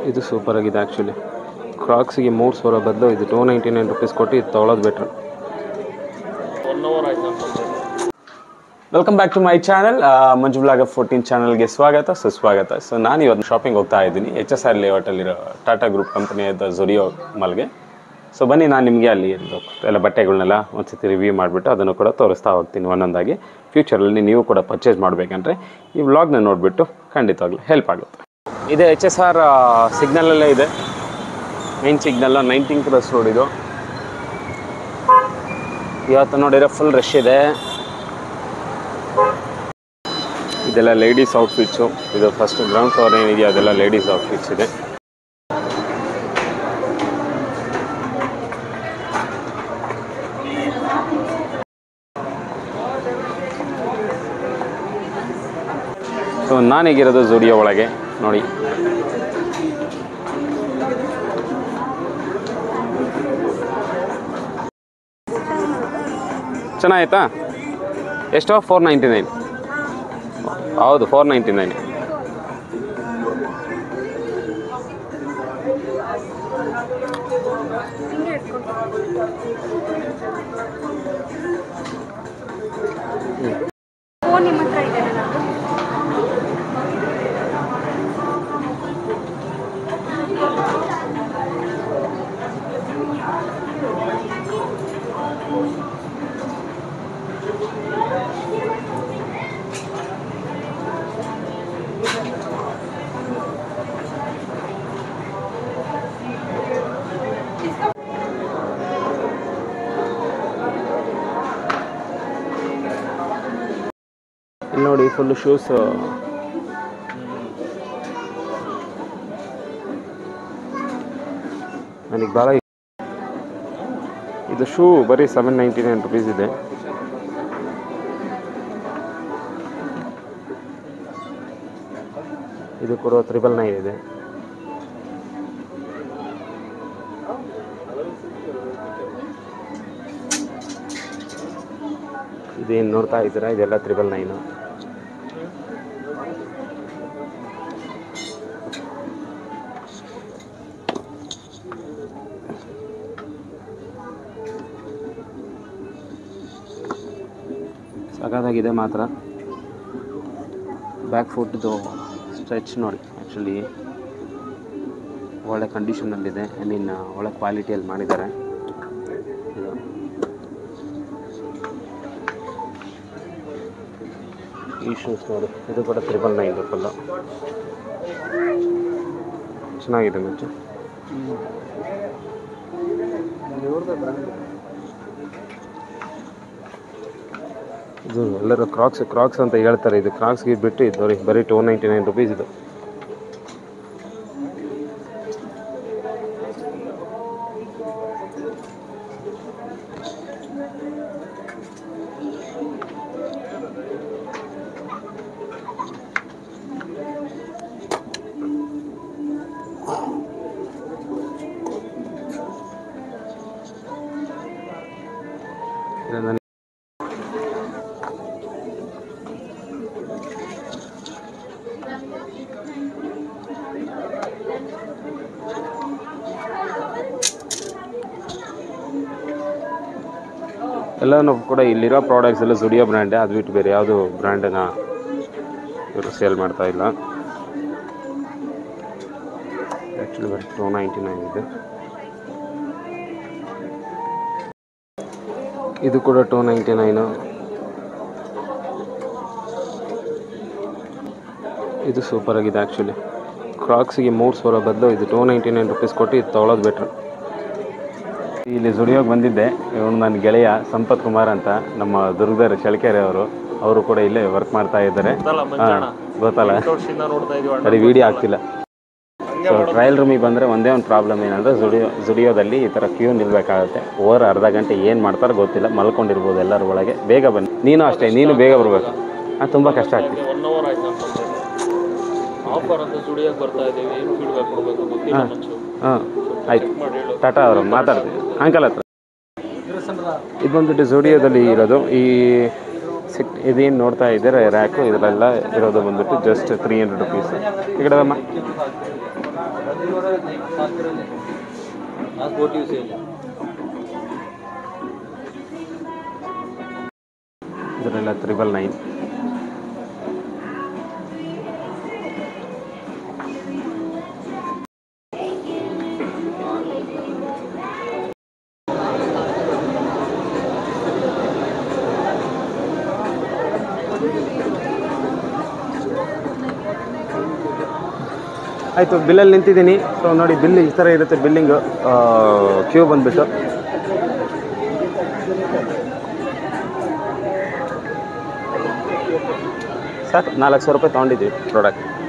ಇದು ಸೂಪರ್ ಆಗಿದೆ ಆ್ಯಕ್ಚುಲಿ ಕ್ರಾಕ್ಸಿಗೆ ಮೂರು ಸಾವಿರ ಬದಲು ಇದು ಟೂ ನೈಂಟಿ ನೈನ್ ರುಪೀಸ್ ಕೊಟ್ಟು ಇದು ತೊಗೊಳೋದು ಬೆಟ್ರ್ ಒನ್ ಅವರ್ ಆಯ್ತು ನಾನು ಬಂದೆ welcome back to my channel Manju blog fourteen ಚಾನಲ್ಗೆ ಸ್ವಾಗತ ಸುಸ್ವಾಗತ ಸೊ ನಾನು ಇವತ್ತು ಶಾಪಿಂಗ್ ಹೋಗ್ತಾ ಇದ್ದೀನಿ ಎಚ್ ಎಸ್ ಆರ್ ಲೇಔಟಲ್ಲಿರೋ ಟಾಟಾ ಗ್ರೂಪ್ ಕಂಪನಿಯಾದ ಝೊರಿಯೋ ಮಾಲ್ಗೆ ಸೊ ಬನ್ನಿ ನಾನು ನಿಮಗೆ ಅಲ್ಲಿ ಇದು ಎಲ್ಲ ಬಟ್ಟೆಗಳನ್ನೆಲ್ಲ ಒಂದ್ಸತಿ ರಿವ್ಯೂ ಮಾಡಿಬಿಟ್ಟು ಅದನ್ನು ಕೂಡ ತೋರಿಸ್ತಾ ಹೋಗ್ತೀನಿ ಒಂದೊಂದಾಗಿ ಫ್ಯೂಚರಲ್ಲಿ ನೀವು ಕೂಡ ಪರ್ಚೇಸ್ ಮಾಡಬೇಕಂದ್ರೆ ಈ ವ್ಲಾಗ್ನ ನೋಡಿಬಿಟ್ಟು ಖಂಡಿತವಾಗ್ಲೂ ಹೆಲ್ಪ್ ಆಗುತ್ತೆ ಇದೆ ಎಚ್ ಎಸ್ ಆರ್ ಸಿಗ್ನಲಲ್ಲೇ ಇದೆ main signal nineteen cross road ಇದು ಇವತ್ತು ನೋಡಿದ್ರೆ ಫುಲ್ ರಶ್ ಇದೆ ಇದೆಲ್ಲ ಲೇಡೀಸ್ ಔಟ್ಫಿಟ್ಸು ಇದು ಫಸ್ಟ್ ಗ್ರೌಂಡ್ ಫ್ಲೋರ್ ಏನಿದೆಯೋ ಅದೆಲ್ಲ ಲೇಡೀಸ್ ಔಟ್ಫಿಟ್ಸ್ ಇದೆ ಸೊ ನಾನೀಗಿರೋದು ಜುಡಿಯೋ ಒಳಗೆ ನೋಡಿ ಚೆನ್ನಾಯ್ತಾ ಎಷ್ಟೋ ಫೋರ್ ನೈಂಟಿ ನೈನ್ ಹೌದು ಫೋರ್ ನೈಂಟಿ ನೈನ್ ಫೋನ್ ನಿಮ್ಮ ಹತ್ರ ಇದೆ ನನ್ನದು ಇಲ್ಲಿ ನೋಡಿ ಫುಲ್ ಶೂಸ್ ನನಗೆ ಭಾಳ ಇದು ಶೂ ಬರೀ ಸೆವೆನ್ ನೈಂಟಿ ನೈನ್ ರುಪೀಸ್ ಇದೆ ಇದು ಕೂಡ ತ್ರಿಬಲ್ ನೈನ್ ಇದೆ ಇದೇನು ನೋಡ್ತಾ ಇದ್ದೀರಾ ಇದೆಲ್ಲ ತ್ರಿಬಲ್ ನೈನು ಸಖತ್ತಾಗಿದೆ ಮಾತ್ರ ಬ್ಯಾಕ್ ಫುಟ್ದು ಸ್ಟ್ರೆಚ್ ನೋಡಿ ಆ್ಯಕ್ಚುಲಿ ಒಳ್ಳೆ ಕಂಡೀಷನಲ್ಲಿದೆ ಐ ಮೀನ್ ಒಳ್ಳೆ ಕ್ವಾಲಿಟಿಯಲ್ಲಿ ಮಾಡಿದ್ದಾರೆ ಇದು ಈ ಶೂಸ್ ನೋಡಿ ಇದು ಕೂಡ ತ್ರಿಬಲ್ ನೈನ್ ಫುಲ್ಲು ಚೆನ್ನಾಗಿದೆ ಮುಂಚೆ ಇದು ಎಲ್ಲರೂ ಕ್ರಾಕ್ಸ್ ಕ್ರಾಕ್ಸ್ ಅಂತ ಹೇಳ್ತಾರೆ ಇದು ಕ್ರಾಕ್ಸ್ಗೆ ಬಿಟ್ಟು ಇದು ಬರೀ ಬರೀ ಟೂ ನೈಂಟಿ ನೈನ್ ರುಪೀಸ್ ಇದು ಇದು ನನಗೆ ಎಲ್ಲನೂ ಕೂಡ ಇಲ್ಲಿರೋ ಪ್ರಾಡಕ್ಟ್ಸ್ ಎಲ್ಲ ಜುಡಿಯೋ ಬ್ರ್ಯಾಂಡೇ ಅದು ಬಿಟ್ಟು ಬೇರೆ ಯಾವುದು ಬ್ರ್ಯಾಂಡನ್ನ ಇವರು ಸೇಲ್ ಮಾಡ್ತಾ ಇಲ್ಲ ಆ್ಯಕ್ಚುಲಿ ಬರೀ ಟೂ ನೈಂಟಿ ನೈನ್ ಇದೆ ಇದು ಕೂಡ ಟೂ ನೈಂಟಿ ನೈನು ಇದು ಸೂಪರ್ ಆಗಿದೆ ಆ್ಯಕ್ಚುಲಿ ಕ್ರಾಕ್ಸಿಗೆ ಮೂರು ಸಾವಿರ ಬದಲು ಇದು ಟೂ ನೈಂಟಿ ನೈನ್ ರುಪೀಸ್ ಕೊಟ್ಟು ಇದು ತೊಗೊಳೋದು ಬೆಟ್ರ್ ಇಲ್ಲಿ ಜುಡಿಯೋಗೆ ಬಂದಿದ್ದೆ ಇವನು ನನ್ನ ಗೆಳೆಯ ಸಂಪತ್ ಕುಮಾರ್ ಅಂತ ನಮ್ಮ ದುರ್ಗದ ಚಳಕೆರೆ ಅವರು ಅವರು ಕೂಡ ಇಲ್ಲೇ ವರ್ಕ್ ಮಾಡ್ತಾ ಇದ್ದಾರೆ ಗೊತ್ತಲ್ಲ ಮಂಜಾಣ ಗೊತ್ತಲ್ಲ ಎಂಟು ವರ್ಷದಿಂದ ನೋಡ್ತಾ ಇದೀವಿ ಅಣ್ಣ ಸರಿ ವಿಡಿಯೋ ಆಗ್ತಿಲ್ಲ ಸೊ ಟ್ರಯಲ್ ರೂಮಿಗೆ ಬಂದರೆ ಒಂದೇ ಒಂದು ಪ್ರಾಬ್ಲಮ್ ಏನಂದರೆ ಜುಡಿಯೋ ಜುಡಿಯೋದಲ್ಲಿ ಈ ಥರ ಕ್ಯೂ ನಿಲ್ಬೇಕಾಗುತ್ತೆ ಓವರ್ ಅರ್ಧ ಗಂಟೆ ಏನು ಮಾಡ್ತಾರೋ ಗೊತ್ತಿಲ್ಲ ಮಲ್ಕೊಂಡಿರ್ಬೋದು ಎಲ್ಲರ ಒಳಗೆ ಬೇಗ ಬನ್ನಿ ನೀನು ಅಷ್ಟೇ ನೀನು ಬೇಗ ಬರಬೇಕು ಅದು ತುಂಬ ಕಷ್ಟ ಆಗ್ತಿದೆ ಒನ್ ಅವರ್ ಆಯ್ತು ನಾನು ಬಂದೆ ಆಫರ್ ಅಂತ ಸ್ಟುಡಿಯೋಗೆ ಬರ್ತಾ ಇದ್ದೀವಿ ಏನು ಫೀಡ್ಬ್ಯಾಕ್ ಕೊಡಬೇಕು ಗೊತ್ತಿಲ್ಲ ಮಂಚು ಹಾಂ ಆಯ್ತು ಚೆಕ್ ಮಾಡಿ ಹೇಳು ಟಾಟಾ ಅವರು ಮಾತಾಡ್ತೀವಿ ಅಂಕಲ್ ಹತ್ರ ಇದು ಬಂದ್ಬಿಟ್ಟು ಜುಡಿಯೋದಲ್ಲಿ ಇರೋದು ಈ ಸಿಕ್ ಇದೇನು ನೋಡ್ತಾ ಇದ್ದೀರಾ ರ್ಯಾಕು ಇದರಲ್ಲೆಲ್ಲ ಇರೋದು ಬಂದ್ಬಿಟ್ಟು ಜಸ್ಟ್ ತ್ರೀ ಹಂಡ್ರೆಡ್ ರುಪೀಸ್ ಈ ಕಡೆ ಬಮ್ಮ ಇದರೆಲ್ಲ ತ್ರಿಬಲ್ ನೈನ್ ಆಯಿತು ಬಿಲ್ಲಲ್ಲಿ ನಿಂತಿದ್ದೀನಿ ಸೊ ನೋಡಿ ಬಿಲ್ ಈ ಥರ ಇರುತ್ತೆ ಬಿಲ್ಲಿಂಗ್ ಕ್ಯೂ ಬಂದುಬಿಟ್ಟು ಸರ್ ನಾಲ್ಕು ಸಾವಿರ ರೂಪಾಯಿ ತೊಗೊಂಡಿದ್ದೀವಿ ಪ್ರಾಡಕ್ಟ್